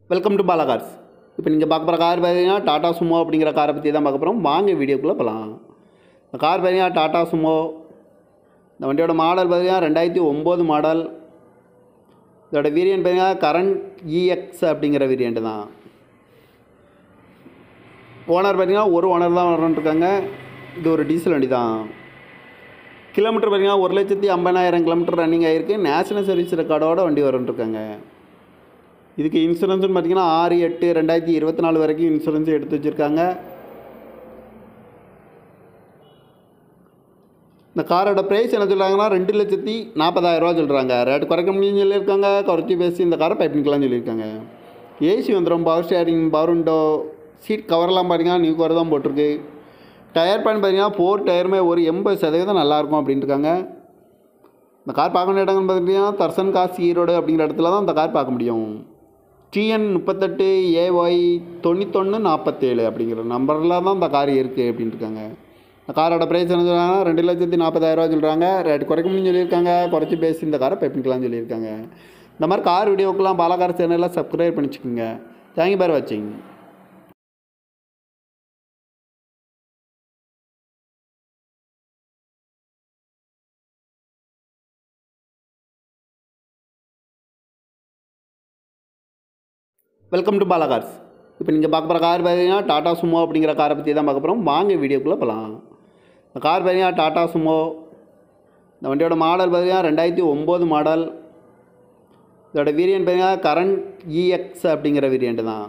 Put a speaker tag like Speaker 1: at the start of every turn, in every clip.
Speaker 1: welcome to Bala cars இப்போ நீங்கள் பார்க்க போகிற கார் பார்த்தீங்கன்னா டாடா சுமோ அப்படிங்கிற காரை பற்றி தான் பார்க்க போகிறோம் வாங்க வீடியோக்குள்ளே போகலாம் இந்த கார் பார்த்தீங்கன்னா டாடா சுமோ இந்த வண்டியோட மாடல் பார்த்தீங்கன்னா ரெண்டாயிரத்தி ஒம்பது மாடல் இதோட வேரியன்ட் பார்த்தீங்கன்னா கரண்ட் இஎக்ஸ் அப்படிங்கிற வேரியண்ட் தான் ஓனர் பார்த்தீங்கன்னா ஒரு ஓனர் தான் வரன்ட்ருக்காங்க இது ஒரு டீசல் வண்டி தான் கிலோமீட்டர் பார்த்தீங்கன்னா ஒரு லட்சத்தி ஐம்பதாயிரம் கிலோமீட்டர் ரன்னிங் ஆகிருக்கு நேஷனல் சர்வீஸ் ரெக்கார்டோட வண்டி வரன்ட்ருக்காங்க இதுக்கு இன்சூரன்ஸ்னு பார்த்தீங்கன்னா ஆறு எட்டு ரெண்டாயிரத்தி இருபத்தி நாலு வரைக்கும் இன்சூரன்ஸ் எடுத்து வச்சுருக்காங்க இந்த காரோட ப்ரைஸ் என்ன சொல்கிறாங்கன்னா ரெண்டு லட்சத்தி நாற்பதாயிரரூவா சொல்கிறாங்க ரேட் குறைக்க முடியும்னு சொல்லியிருக்காங்க குறைச்சி பேசி இந்த காரை பைப் பண்ணிக்கலாம்னு சொல்லியிருக்காங்க ஏசி வந்துடும் power steering power window seat கவர்லாம் பார்த்தீங்கன்னா நியூ கவர் தான் போட்டிருக்கு டயர் பேன் பார்த்தீங்கன்னா ஃபோர் டயருமே ஒரு எண்பது சதவீதம் நல்லாயிருக்கும் அப்படின்ட்டுருக்காங்க இந்த கார் பார்க்க வேண்டிய இடங்கள்னு பார்த்தீங்கன்னா தர்சன் காசி ஈரோடு அப்படிங்கிற இடத்துல தான் இந்த கார் பார்க்க முடியும் டிஎன் முப்பத்தெட்டு ஏஒய் தொண்ணூத்தொன்று நாற்பத்தேழு அப்படிங்கிற நம்பரில் தான் இந்த கார் இருக்குது அப்படின்ட்டுருக்காங்க இந்த காரோட ப்ரைஸ் என்ன சொல்கிறாங்கன்னா ரெண்டு லட்சத்தி நாற்பதாயிரரூவா சொல்கிறாங்க ரேட் குறைக்க முடியும்னு சொல்லியிருக்காங்க குறைச்சி பேசி இந்த காரை பை பண்ணிக்கலாம்னு சொல்லியிருக்காங்க இந்த மாதிரி கார் வீடியோக்கெல்லாம் பாலக்கார் சேனலில் சப்ஸ்கிரைப் பண்ணிச்சுக்கோங்க தேங்க்யூ பேர் வாட்சிங் வெல்கம் டு பாலா கார்ஸ் இப்போ நீங்கள் பார்க்க போகிற கார் பார்த்தீங்கன்னா டாடா சுமோ அப்படிங்கிற காரை பற்றி தான் பார்க்க போகிறோம் வாங்க வீடியோக்குள்ளே போகலாம் இந்த கார் பார்த்தீங்கன்னா டாடா சுமோ இந்த வண்டியோட மாடல் பார்த்தீங்கன்னா ரெண்டாயிரத்தி ஒம்பது மாடல் இதோட வேரியன்ட் பார்த்தீங்கன்னா கரண்ட் இஎக்ஸ் அப்படிங்கிற வேரியண்ட் தான்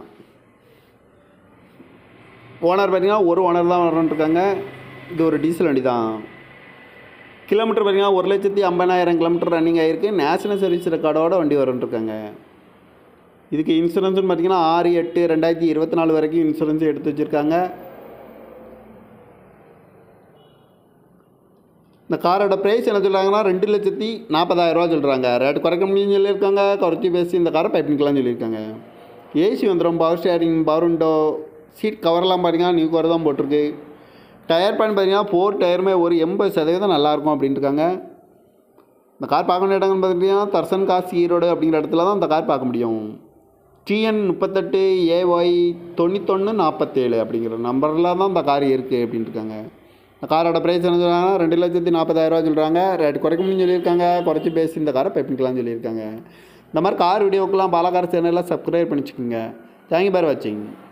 Speaker 1: ஓனர் பார்த்தீங்கன்னா ஒரு ஓனர் தான் வரன்ட்ருக்காங்க இது ஒரு டீசல் வண்டி தான் கிலோமீட்டர் பார்த்தீங்கன்னா ஒரு லட்சத்தி ஐம்பதாயிரம் கிலோமீட்டர் ரன்னிங் ஆகிருக்கு நேஷனல் சர்வீஸ் ரெக்கார்டோட வண்டி வரன்ட்ருக்காங்க இதுக்கு இன்சூரன்ஸ்னு பார்த்தீங்கன்னா ஆறு எட்டு ரெண்டாயிரத்தி இருபத்தி நாலு வரைக்கும் இன்சூரன்ஸ் எடுத்து வச்சுருக்காங்க இந்த காரோட ப்ரைஸ் என்ன சொல்கிறாங்கன்னா ரெண்டு லட்சத்தி நாற்பதாயிரரூவா சொல்கிறாங்க ரேட் குறைக்க முடியும்னு சொல்லியிருக்காங்க குறைச்சி பேசி இந்த காரை பைப் பண்ணிக்கலாம்னு சொல்லியிருக்காங்க ஏசி வந்துடும் power steering power window seat கவர்லாம் பார்த்தீங்கன்னா நியூ கவர் தான் போட்டிருக்கு டயர் பேன் பார்த்தீங்கன்னா ஃபோர் டயருமே ஒரு எண்பது சதவீதம் நல்லாயிருக்கும் அப்படின்ட்டுருக்காங்க இந்த கார் பார்க்க வேண்டிய இடங்கள்னு பார்த்தீங்கன்னா தர்சன் காசி ஈரோடு அப்படிங்கிற இடத்துல தான் இந்த கார் பார்க்க முடியும் டிஎன் முப்பத்தெட்டு ஏஒய் தொண்ணூத்தொன்று நாற்பத்தேழு அப்படிங்கிற நம்பரில் தான் இந்த கார் இருக்குது அப்படின்ட்டுருக்காங்க இந்த காரோட ப்ரைஸ் என்ன சொல்கிறாங்கன்னா ரெண்டு லட்சத்தி நாற்பதாயிரரூவா சொல்கிறாங்க ரேட் குறைக்க முடியும்னு சொல்லியிருக்காங்க குறைச்சி பேசி இந்த காரை பை பண்ணிக்கலாம்னு சொல்லியிருக்காங்க இந்த மாதிரி கார் வீடியோக்கெல்லாம் பாலக்கார சேனலில் சப்ஸ்கிரைப் பண்ணிச்சுக்கோங்க தேங்க்யூ பேர் வாட்சிங்